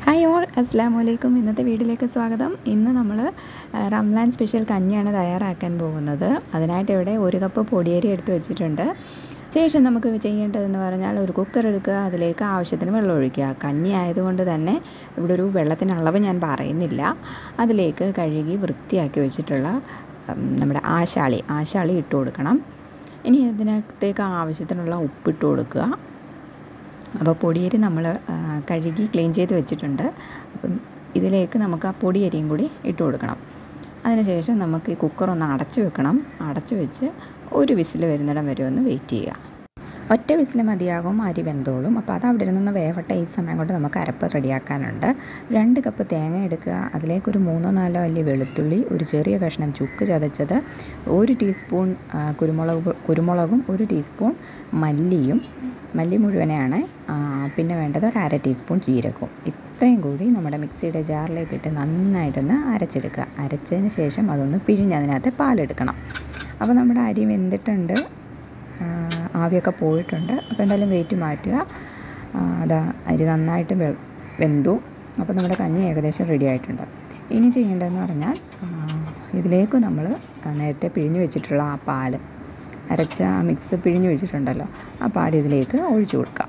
hi all അസ്സാം വലൈക്കും ഇന്നത്തെ വീഡിയോയിലേക്ക് സ്വാഗതം ഇന്ന് നമ്മൾ റംലാൻ സ്പെഷ്യൽ കഞ്ഞിയാണ് തയ്യാറാക്കാൻ പോകുന്നത് അതിനായിട്ട് ഇവിടെ ഒരു കപ്പ് പൊടിയരി എടുത്ത് വെച്ചിട്ടുണ്ട് ശേഷം നമുക്ക് ചെയ്യേണ്ടതെന്ന് പറഞ്ഞാൽ ഒരു കുക്കർ എടുക്കുക അതിലേക്ക് ആവശ്യത്തിന് വെള്ളം ഒഴിക്കുക കഞ്ഞി ആയതുകൊണ്ട് തന്നെ ഇവിടെ ഒരു വെള്ളത്തിൻ്റെ അളവ് ഞാൻ പറയുന്നില്ല അതിലേക്ക് കഴുകി വൃത്തിയാക്കി വെച്ചിട്ടുള്ള ഉം, നമ്മുടെ ആശാളി ആശാളി ഇട്ട് കൊടുക്കണം ഇനി ഇതിനകത്തേക്ക് ആവശ്യത്തിനുള്ള ഉപ്പിട്ട് കൊടുക്കുക അപ്പോൾ പൊടിയരി നമ്മൾ ആ, കഴുകി ക്ലീൻ ചെയ്ത് വെച്ചിട്ടുണ്ട് അപ്പം ഇതിലേക്ക് നമുക്ക് ആ പൊടിയരിയും കൂടി ഇട്ട് കൊടുക്കണം അതിനുശേഷം നമുക്ക് ഈ കുക്കർ ഒന്ന് അടച്ചു വെക്കണം അടച്ചു വെച്ച് ഒരു വിസിൽ വരുന്നിടം വരെ ഒന്ന് വെയിറ്റ് ചെയ്യുക ഒറ്റ വിസിൽ മതിയാകും അരി വെന്തോളും അപ്പോൾ അത് അവിടെ നിന്ന് വേവട്ടെ ഈ സമയം കൊണ്ട് നമുക്ക് അരപ്പ് റെഡിയാക്കാനുണ്ട് രണ്ട് കപ്പ് തേങ്ങ എടുക്കുക അതിലേക്കൊരു മൂന്നോ നാലോ അല്ലി വെളുത്തുള്ളി ഒരു ചെറിയ കഷ്ണം ചുക്ക് ചതച്ചത് ഒരു ടീസ്പൂൺ ആ, കുരുമുളക് പൊ- കുരുമുളകും ഒരു ടീസ്പൂൺ മല്ലിയും മല്ലി മുഴുവനെയാണ് ആ, പിന്നെ വേണ്ടത് ഒരു അര ടീസ്പൂൺ ജീരകവും ഇത്രയും കൂടി നമ്മുടെ മിക്സിയുടെ ജാറിലേക്ക് ഇട്ട് നന്നായിട്ടൊന്ന് അരച്ചെടുക്കുക അരച്ചതിന് ശേഷം അതൊന്ന് പിഴിഞ്ഞ് അതിനകത്ത് പാലെടുക്കണം അപ്പോൾ നമ്മുടെ അരി വെന്തിട്ടുണ്ട് ആ, ആവിയൊക്കെ പോയിട്ടുണ്ട് അപ്പോൾ എന്തായാലും വെയിറ്റ് മാറ്റുക ആ, അതാ അരി നന്നായിട്ട് വെ വെന്തു അപ്പോൾ നമ്മുടെ കഞ്ഞി ഏകദേശം റെഡി ആയിട്ടുണ്ട് ഇനി ചെയ്യേണ്ടതെന്ന് പറഞ്ഞാൽ ആ, ഇതിലേക്ക് നമ്മൾ നേരത്തെ പിഴിഞ്ഞ് വെച്ചിട്ടുള്ള ആ പാല് അരച്ച ആ മിക്സ് പിഴിഞ്ഞ് വെച്ചിട്ടുണ്ടല്ലോ ആ പാൽ ഇതിലേക്ക് ഒഴിച്ചു കൊടുക്കാം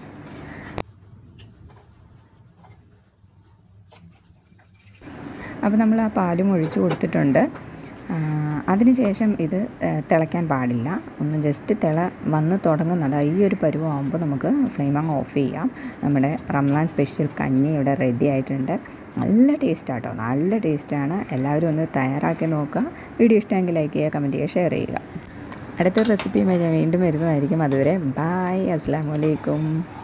അപ്പോൾ നമ്മൾ ആ പാലും ഒഴിച്ചു കൊടുത്തിട്ടുണ്ട് ആ, അതിനുശേഷം ഇത് ആ, തിളയ്ക്കാൻ പാടില്ല ഒന്ന് ജസ്റ്റ് തിള വന്ന് തുടങ്ങുന്നത് ഈ ഒരു പരുവമാകുമ്പോൾ നമുക്ക് ഫ്ലെയിം അങ്ങ് ഓഫ് ചെയ്യാം നമ്മുടെ റംലാൻ സ്പെഷ്യൽ കഞ്ഞി ഇവിടെ റെഡി ആയിട്ടുണ്ട് നല്ല ടേസ്റ്റാട്ടോ നല്ല ടേസ്റ്റാണ് എല്ലാവരും ഒന്ന് തയ്യാറാക്കി നോക്കുക വീഡിയോ ഇഷ്ടമെങ്കിൽ ലൈക്ക് ചെയ്യുക കമൻറ്റ് ചെയ്യുക ഷെയർ ചെയ്യുക അടുത്തൊരു റെസിപ്പിയുമായി ഞാൻ വീണ്ടും വരുന്നതായിരിക്കും അതുവരെ ബായ് അസ്സാം വലൈക്കും